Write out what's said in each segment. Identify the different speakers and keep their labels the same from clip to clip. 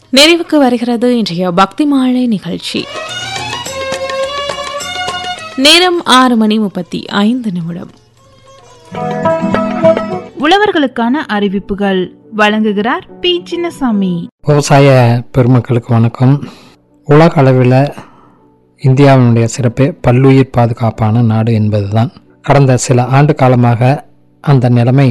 Speaker 1: நிறைவுக்கு வருகிறது இன்றைய பக்தி மாலை நிகழ்ச்சி நேரம் ஆறு மணி முப்பத்தி ஐந்து நிமிடம்
Speaker 2: உழவர்களுக்கான அறிவிப்புகள் வழங்குகிறார் பி சின்னசாமி
Speaker 3: விவசாய பெருமக்களுக்கு வணக்கம் உலக அளவில் இந்தியாவினுடைய சிறப்பு பல்லுயிர் பாதுகாப்பான நாடு என்பதுதான் கடந்த சில ஆண்டு காலமாக அந்த நிலைமை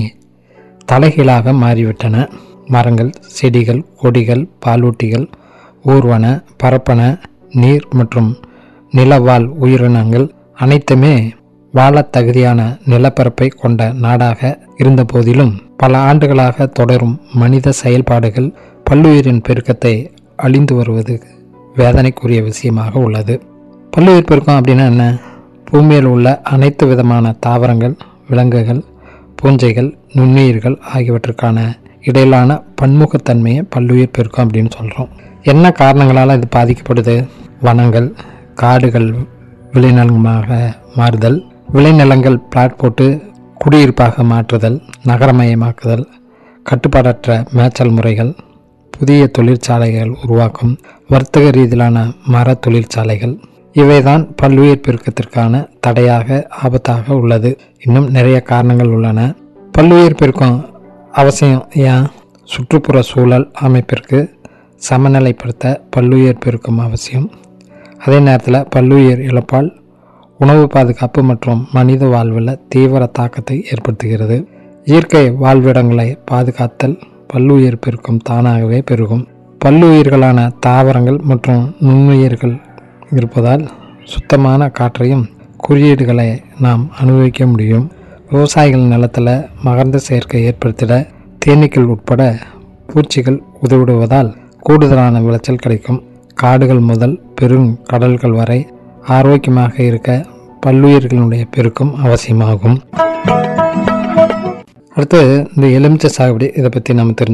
Speaker 3: தலைகீழாக மாறிவிட்டன மரங்கள் செடிகள் கொடிகள் பாலூட்டிகள் ஊர்வன பரப்பன நீர் மற்றும் நிலவாழ் உயிரினங்கள் அனைத்துமே வாழத் தகுதியான நிலப்பரப்பை கொண்ட நாடாக இருந்த போதிலும் பல ஆண்டுகளாக தொடரும் மனித செயல்பாடுகள் பல்லுயிரின் பெருக்கத்தை அழிந்து வருவது வேதனைக்குரிய விஷயமாக உள்ளது பல்லுயிர் பெருக்கம் அப்படின்னா என்ன பூமியில் உள்ள அனைத்து விதமான தாவரங்கள் விலங்குகள் பூஞ்சைகள் நுண்ணுயிர்கள் ஆகியவற்றுக்கான இடையிலான பன்முகத்தன்மையை பல்லுயிர் பெருக்கம் அப்படின்னு சொல்கிறோம் என்ன காரணங்களால் இது பாதிக்கப்படுது வனங்கள் காடுகள் விளைநிலமாக மாறுதல் விளைநிலங்கள் பிளாட் போட்டு குடியிருப்பாக மாற்றுதல் நகரமயமாக்குதல் கட்டுப்பாடற்ற மேய்ச்சல் முறைகள் புதிய தொழிற்சாலைகள் உருவாக்கும் வர்த்தக ரீதியிலான மர தொழிற்சாலைகள் இவைதான் பல்லுயிர் பெருக்கத்திற்கான தடையாக ஆபத்தாக உள்ளது இன்னும் நிறைய காரணங்கள் உள்ளன பல்லுயிர் பெருக்கம் அவசியம் ஏன் சுற்றுப்புற சூழல் அமைப்பிற்கு சமநிலைப்படுத்த பல்லுயிர் பெருக்கம் அவசியம் அதே நேரத்தில் பல்லுயிர் இழப்பால் உணவு பாதுகாப்பு மற்றும் மனித வாழ்வில் தீவிர தாக்கத்தை ஏற்படுத்துகிறது இயற்கை வாழ்விடங்களை பாதுகாத்தல் பல்லுயிர் பெருக்கம் தானாகவே பெருகும் பல்லுயிர்களான தாவரங்கள் மற்றும் நுண்ணுயிர்கள் இருப்பதால் சுத்தமான காற்றையும் குறியீடுகளை நாம் அனுபவிக்க முடியும் விவசாயிகள் நிலத்தில் மகர்ந்த சேர்க்கை ஏற்படுத்திட தேனீக்கள் உட்பட பூச்சிகள் உதவிடுவதால் கூடுதலான விளைச்சல் கிடைக்கும் காடுகள் முதல் பெருங்கடல்கள் வரை ஆரோக்கியமாக இருக்க பல்லுயிர்களுடைய பெருக்கம் அவசியமாகும் அடுத்து இந்த எலுமிச்சை சாகுபடி இதை பற்றி நம்ம தெரிஞ்சு